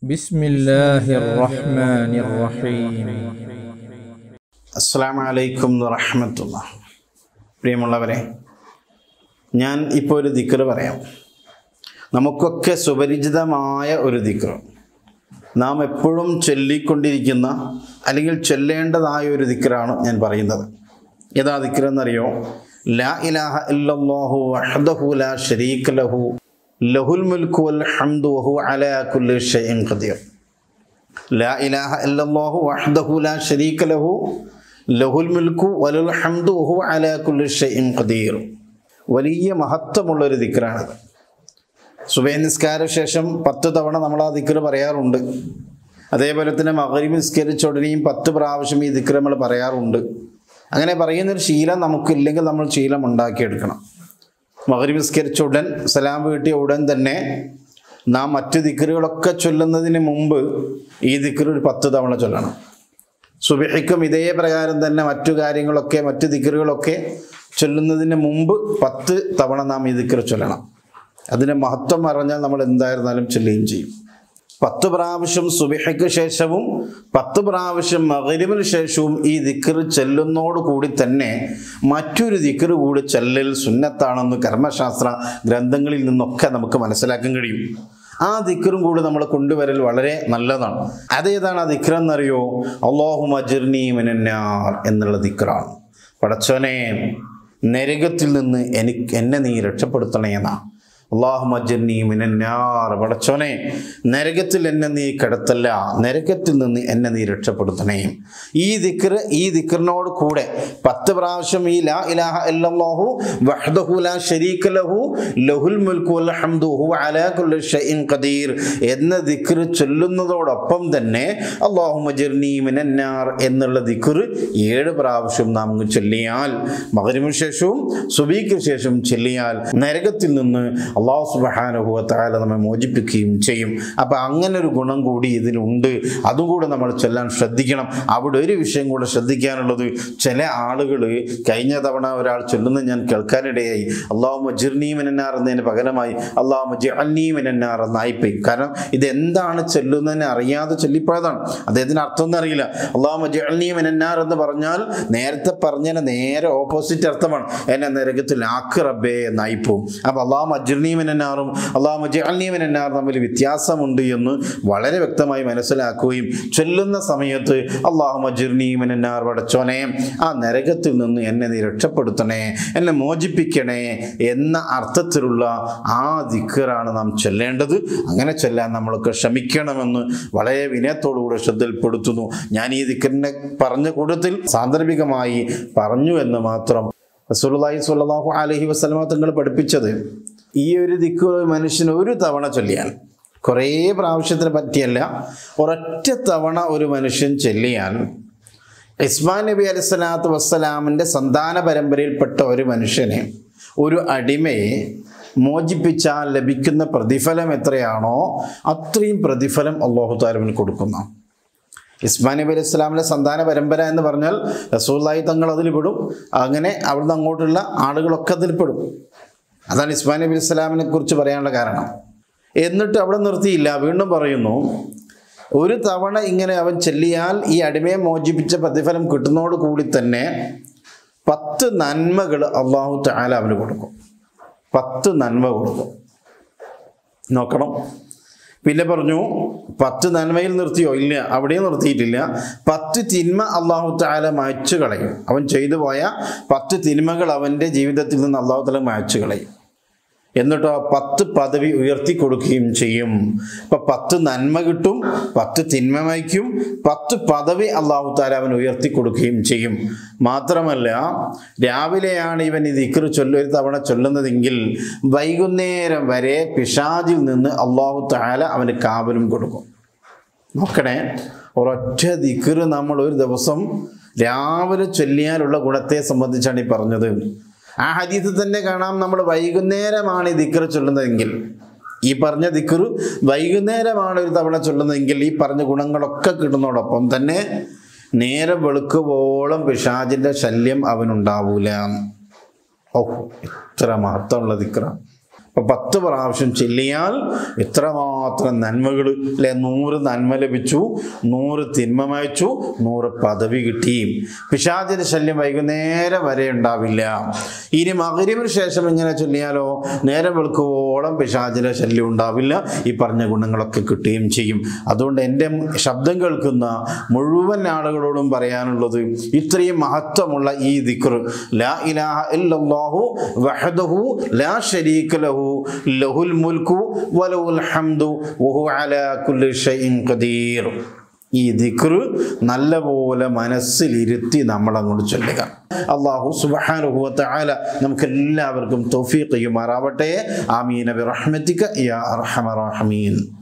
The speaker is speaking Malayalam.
بسم الله الرحمن الرحيم അസ്സാം വലൈക്കും വറഹമത്തുള്ള പ്രിയമുള്ളവരെ ഞാൻ ഇപ്പോൾ ഒരു ദിക്റ് പറയാം നമുക്കൊക്കെ സുപരിചിതമായ ഒരു ദിക്റ് നാം എപ്പോഴും ചൊല്ലിക്കൊണ്ടിരിക്കുന്ന അല്ലെങ്കിൽ ചൊല്ലേണ്ടതായ ഒരു ദിക്റാണ് ഞാൻ പറയുന്നത് ഏതാ ദിക്ർ എന്നറിയോ ലാ ഇലാഹ ഇല്ലല്ലാഹു വഹ്ദഹു ലാ ശരീക ലഹു ലഹുൽ മുൽക്കു വൽ ഹംദു വഹു അലാ കുല്ലി ഷൈഇൻ ഖദീർ ലാ ഇലാഹ ഇല്ലല്ലാഹു വഹ്ദഹു ലാ ശരീക ലഹു ലഹുൽ മുൽക്കു വലുൽ ഹംദു വഹു അലാ കുല്ലി ഷൈഇൻ ഖദീർ വലിയ മഹത്വമുള്ള ഒരു ദിക്റാണിത് സുബൈ നിസ്കാര ശേഷം പത്ത് തവണ നമ്മൾ ആ ദിക്ർ പറയാറുണ്ട് അതേപോലെ തന്നെ മകരിബ് നിസ്കരിച്ച ഉടനെയും പത്ത് പ്രാവശ്യം ഈ ദിക്ർ നമ്മൾ പറയാറുണ്ട് അങ്ങനെ പറയുന്നൊരു ശീലം നമുക്കില്ലെങ്കിൽ നമ്മൾ ശീലം ഉണ്ടാക്കിയെടുക്കണം മകരിബ് നിസ്കരിച്ച ഉടൻ സലാം വീട്ടിയ ഉടൻ തന്നെ നാം മറ്റു ദിക്റുകളൊക്കെ ചൊല്ലുന്നതിന് മുമ്പ് ഈ ദിക്ർ ഒരു പത്ത് തവണ ചൊല്ലണം സുബിഹിക്കും ഇതേ പ്രകാരം തന്നെ മറ്റു കാര്യങ്ങളൊക്കെ മറ്റു ദിക്റുകളൊക്കെ ചൊല്ലുന്നതിന് മുമ്പ് പത്ത് തവണ നാം ഈ ദിക്ർ ചൊല്ലണം അതിൻ്റെ മഹത്വം അറിഞ്ഞാൽ നമ്മൾ എന്തായിരുന്നാലും ചൊല്ലുകയും ചെയ്യും പത്ത് പ്രാവശ്യം സുബിഹയ്ക്ക് ശേഷവും പത്ത് പ്രാവശ്യം മകരിബിന് ശേഷവും ഈ ദിക്ർ ചെല്ലുന്നോട് കൂടി തന്നെ മറ്റൊരു ദിക്ർ കൂടി ചെല്ലൽ സുന്നത്താണെന്ന് കർമ്മശാസ്ത്ര ഗ്രന്ഥങ്ങളിൽ നിന്നൊക്കെ നമുക്ക് മനസ്സിലാക്കാൻ കഴിയും ആ ദിക്റും കൂടി നമ്മൾ കൊണ്ടുവരൽ വളരെ നല്ലതാണ് അതേതാണ് ആ ദിക്ർ എന്നറിയോ അള്ളാഹു മജിർനി മിനന്നാർ എന്നുള്ള ദിക്റാണ് പടച്ചോനെ നരകത്തിൽ നിന്ന് എനിക്ക് എന്നെ നീ രക്ഷപ്പെടുത്തണേ എന്നാ അള്ളാഹു മജന്നി മിനന്നാർ പടച്ചോനെ നരകത്തിൽ എന്നെ നീ കിടത്തല്ല നരകത്തിൽ നിന്ന് എന്നെ നീ രക്ഷപ്പെടുത്തണേ ഈ ദിക്ർ ഈ ദിക്റിനോട് കൂടെ പത്ത് പ്രാവശ്യം ഈ ലാ ഇലാഹ ഇല്ലല്ലാഹു വഹ്ദഹു ലാ ശരീക ലഹു ലഹുൽ മുൽക്കു വൽ ഹംദു ഹു അലാ കുല്ലി ഷൈഇൻ ഖദീർ എന്ന ദിക്ർ ചൊല്ലുന്നതോടൊപ്പം തന്നെ അള്ളാഹു മജർനി മിനന്നാർ എന്നുള്ള ദിക്ർ ഏഴ് പ്രാവശ്യം നാം അങ്ങ് ചൊല്ലിയാൽ മകരിമിന് ശേഷവും സുബീക്ക് ശേഷം ചൊല്ലിയാൽ നരകത്തിൽ നിന്ന് അള്ളാഹു സുബഹാനുഭവത്തായാലും നമ്മെ മോചിപ്പിക്കുകയും ചെയ്യും അപ്പം അങ്ങനെ ഒരു ഗുണം കൂടി ഇതിലുണ്ട് അതും കൂടെ നമ്മൾ ചൊല്ലാൻ ശ്രദ്ധിക്കണം അവിടെ ഒരു വിഷയം കൂടെ ശ്രദ്ധിക്കാനുള്ളത് ചില ആളുകൾ കഴിഞ്ഞ തവണ ഒരാൾ ചൊല്ലുന്നത് ഞാൻ കേൾക്കാനിടയായി അള്ളാഹു മജിർനീമിനാർ എന്നതിന് പകരമായി അള്ളാഹു മജിഅന്നീമിനാർ എന്നായിപ്പോയി കാരണം ഇത് എന്താണ് ചൊല്ലുന്നതിന് അറിയാതെ ചൊല്ലിപ്പോയതാണ് അദ്ദേഹത്തിന് അർത്ഥം ഒന്നും അറിയില്ല അള്ളാഹു മജിഅന്നീമിനാർ എന്ന് പറഞ്ഞാൽ നേരത്തെ പറഞ്ഞതിന് നേരെ ഓപ്പോസിറ്റ് അർത്ഥമാണ് എന്നെ നരകത്തിൽ ആക്ക് റബ്ബേ എന്നായിപ്പോവും അപ്പോൾ അള്ളാഹു മജിർനീമിനാറും അള്ളാഹു മജിഅന്നീമിനാർ തമ്മിൽ വ്യത്യാസമുണ്ട് എന്ന് വളരെ വ്യക്തമായി മനസ്സിലാക്കുകയും ചൊല്ലുന്ന സമയത്ത് അള്ളാഹു മജിർനീമിനാർ പടച്ചോനെ ആ നരകത്തിൽ നിന്ന് എന്നെ നീ രക്ഷപ്പെടുത്തണേ എന്നെ മോചിപ്പിക്കണേ എന്ന അർത്ഥത്തിലുള്ള ആ ദിക്കറാണ് നാം ചൊല്ലേണ്ടത് അങ്ങനെ ചൊല്ലാൻ നമ്മൾക്ക് ക്ഷമിക്കണമെന്ന് വളരെ വിനയത്തോടുകൂടെ ശ്രദ്ധയിൽപ്പെടുത്തുന്നു ഞാൻ ഈ ദിക്കറിനെ പറഞ്ഞ കൂട്ടത്തിൽ സാന്ദർഭികമായി പറഞ്ഞു എന്ന് മാത്രം റസൂലുള്ളാഹി സ്വല്ലല്ലാഹു അലൈഹി വസല്ലമ തങ്ങൾ പഠിപ്പിച്ചത് ഈ ഒരു ദിക്ക് ഒരു മനുഷ്യന് ഒരു തവണ ചൊല്ലിയാൽ കുറേ പ്രാവശ്യത്തിന് പറ്റിയല്ല ഒരൊറ്റ തവണ ഒരു മനുഷ്യൻ ചൊല്ലിയാൽ ഇസ്മാൻ നബി അലൈഹി സ്വലാത്തു വസ്സലാമിൻ്റെ സന്താന പരമ്പരയിൽപ്പെട്ട ഒരു മനുഷ്യനെ ഒരു അടിമയെ മോചിപ്പിച്ചാൽ ലഭിക്കുന്ന പ്രതിഫലം എത്രയാണോ അത്രയും പ്രതിഫലം അള്ളാഹു താലമിന് കൊടുക്കുന്ന ഇസ്മാൻ നബി അലൈഹി സ്വലാമിൻ്റെ സന്താന പരമ്പര എന്ന് പറഞ്ഞാൽ റസൂല്ലായി തങ്ങൾ അതിൽ പെടും അങ്ങനെ അവിടുന്ന് അങ്ങോട്ടുള്ള ആളുകളൊക്കെ അതിൽ പെടും അതാണ് ഇസ്മാൻ നബി അലൈഹി സ്വലാമിനെ കുറിച്ച് പറയാനുള്ള കാരണം എന്നിട്ട് അവിടെ നിർത്തിയില്ല വീണ്ടും പറയുന്നു ഒരു തവണ ഇങ്ങനെ അവൻ ചെല്ലിയാൽ ഈ അടിമയെ മോചിപ്പിച്ച പ്രതിഫലം കിട്ടുന്നതോട് കൂടി തന്നെ പത്ത് നന്മകൾ അള്ളാഹു താല അവന് കൊടുക്കും പത്ത് നന്മ കൊടുക്കും നോക്കണം പിന്നെ പറഞ്ഞു പത്ത് നന്മയിൽ നിർത്തിയോ ഇല്ല അവിടെയും നിർത്തിയിട്ടില്ല പത്ത് തിന്മ അള്ളാഹു താല മായ്ച്ചു കളയും അവൻ ചെയ്തു പോയ പത്ത് തിന്മകൾ അവൻ്റെ ജീവിതത്തിൽ നിന്ന് അള്ളാഹു താല മായ്ച്ചു കളയും എന്നിട്ടോ പത്ത് പദവി ഉയർത്തി കൊടുക്കുകയും ചെയ്യും ഇപ്പൊ പത്ത് നന്മ കിട്ടും പത്ത് തിന്മ വയ്ക്കും പത്ത് പദവി അള്ളാഹു താല അവൻ ഉയർത്തി കൊടുക്കുകയും ചെയ്യും മാത്രമല്ല രാവിലെയാണ് ഇവൻ ഇത് ഇക്കറ് ചൊല്ല ഒരു തവണ ചൊല്ലുന്നതെങ്കിൽ വൈകുന്നേരം വരെ പിശാജിൽ നിന്ന് അള്ളാഹു താല അവന് കാവലും കൊടുക്കും നോക്കണേ ഒരൊറ്റ ദിക്കറ് നമ്മൾ ഒരു ദിവസം രാവിലെ ചൊല്ലിയാലുള്ള ഗുണത്തെ സംബന്ധിച്ചാണ് ഈ പറഞ്ഞത് ആ ഹദീത്ത് തന്നെ കാണാം നമ്മൾ വൈകുന്നേരമാണ് ഈ ദിക്കറ് ചൊല്ലുന്നതെങ്കിൽ ഈ പറഞ്ഞ ദിക്കറ് വൈകുന്നേരമാണ് ഒരു തവണ ചൊല്ലുന്നതെങ്കിൽ ഈ പറഞ്ഞ ഗുണങ്ങളൊക്കെ കിട്ടുന്നതോടൊപ്പം തന്നെ നേരം വെളുക്കുവോളം പിശാജിൻ്റെ ശല്യം അവനുണ്ടാവൂല ഓ ഇത്ര മഹത്വമുള്ള ദിക്ര അപ്പോൾ പത്ത് പ്രാവശ്യം ചെല്ലിയാൽ എത്രമാത്രം നന്മകൾ അല്ലെ നൂറ് നന്മ ലഭിച്ചു നൂറ് തിന്മ മായ്ച്ചു നൂറ് പദവി കിട്ടി പിശാചിന്റെ ശല്യം വൈകുന്നേരം വരെ ഉണ്ടാവില്ല ഇനി മകരിവിന് ശേഷം ഇങ്ങനെ ചൊല്ലിയാലോ നേരം വെളുക്കുവോളം പിശാചിന്റെ ശല്യം ഉണ്ടാവില്ല ഈ പറഞ്ഞ ഗുണങ്ങളൊക്കെ കിട്ടുകയും ചെയ്യും അതുകൊണ്ട് എൻ്റെ ശബ്ദം കേൾക്കുന്ന മുഴുവൻ ആളുകളോടും പറയാനുള്ളത് ഇത്രയും മഹത്വമുള്ള ഈ ദിക്ർ ലാ ഇലാഹ ഇല്ലല്ലാഹു വഹദഹു ലാ ശരീക ലഹു ലഹുൽ മുൽക്കു വലഹുൽ ഹംദു വഹു അലാ കുല്ലി ഷൈഇൻ ഖദീർ ഈ ദിക്ർ നല്ലപോലെ മനസ്സിലിരുത്തി നമ്മൾ അങ്ങോട്ട് ചൊല്ലുക അള്ളാഹു സുബാനുഭവത്തെ ആല നമുക്ക് എല്ലാവർക്കും തൗഫീഖ് ചെയ്യുമാറാവട്ടെ ആമീൻ ബി റഹ്മത്തിക യാ അർഹമർ റഹീമീൻ